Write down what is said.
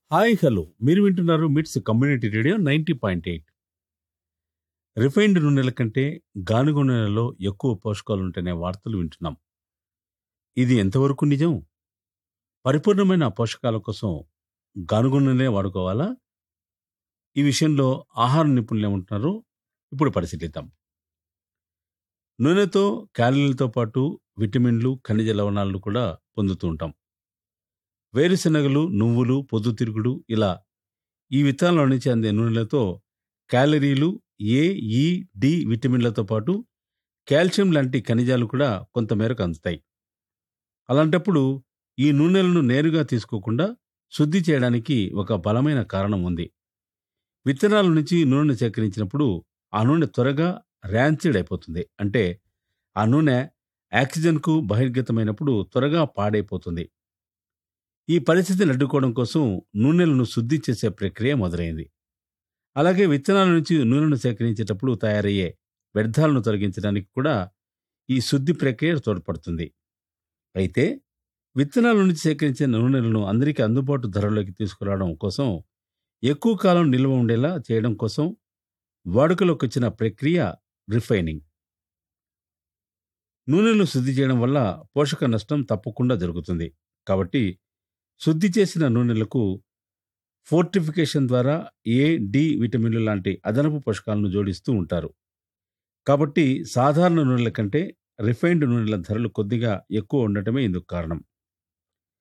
hi hello మీరు వింటున్నారు MITS community radio ninety point eight refined నూనెల కంటే గానుగ నూనెలలో ఎక్కువ పోషకాలు ఉంటేనే వార్తలు వింటున్నాం ఇది ఎంతవరకు నిజం పరిపూర్ణమైన పోషకాల కోసం గానుగ నూనె వాడుకోవాలా ఈ విషయంలో ఆహార నిపుణులు ఏమంటున్నారో ఇప్పుడు పరిశీలిద్దాం నూనెతో క్యాలరీలతో పాటు విటమిన్లు ఖనిజ లవణాలను కూడా పొందుతూ ఉంటాం వేరుశనగలు నువ్వులు పొద్దుతిరుగుడు ఇలా ఈ విత్తనాల నుంచి అందే నూనెలతో క్యాలరీలు ఏ ఈ డి విటమిన్లతో పాటు కాల్షియం లాంటి ఖనిజాలు కూడా కొంతమేరకు అందుతాయి అలాంటప్పుడు ఈ నూనెలను నేరుగా తీసుకోకుండా శుద్ధి చేయడానికి ఒక బలమైన కారణం ఉంది విత్తనాల నుంచి నూనెను సేకరించినప్పుడు ఆ నూనె త్వరగా ర్యాన్సిడ్ అయిపోతుంది అంటే ఆ నూనె ఆక్సిజన్కు బహిర్గతమైనప్పుడు త్వరగా పాడైపోతుంది ఈ పరిస్థితిని అడ్డుకోవడం కోసం నూనెలను శుద్ధి చేసే ప్రక్రియ మొదలైంది అలాగే విత్తనాల నుంచి నూనెను సేకరించేటప్పుడు తయారయ్యే వ్యర్థాలను తొలగించడానికి కూడా ఈ శుద్ధి ప్రక్రియ తోడ్పడుతుంది అయితే విత్తనాల నుంచి సేకరించిన నూనెలను అందరికీ అందుబాటు ధరలోకి తీసుకురావడం కోసం ఎక్కువ కాలం నిల్వ ఉండేలా చేయడం కోసం వాడుకలోకి వచ్చిన ప్రక్రియ రిఫైనింగ్ నూనెను శుద్ధి చేయడం వల్ల పోషక నష్టం తప్పకుండా జరుగుతుంది కాబట్టి శుద్ధి చేసిన నూనెలకు ఫోర్టిఫికేషన్ ద్వారా ఏ డి విటమిన్లు లాంటి అదనపు పోషకాలను జోడిస్తూ ఉంటారు కాబట్టి సాధారణ నూనెల కంటే రిఫైన్డ్ నూనెల ధరలు కొద్దిగా ఎక్కువ ఉండటమే ఇందుకు కారణం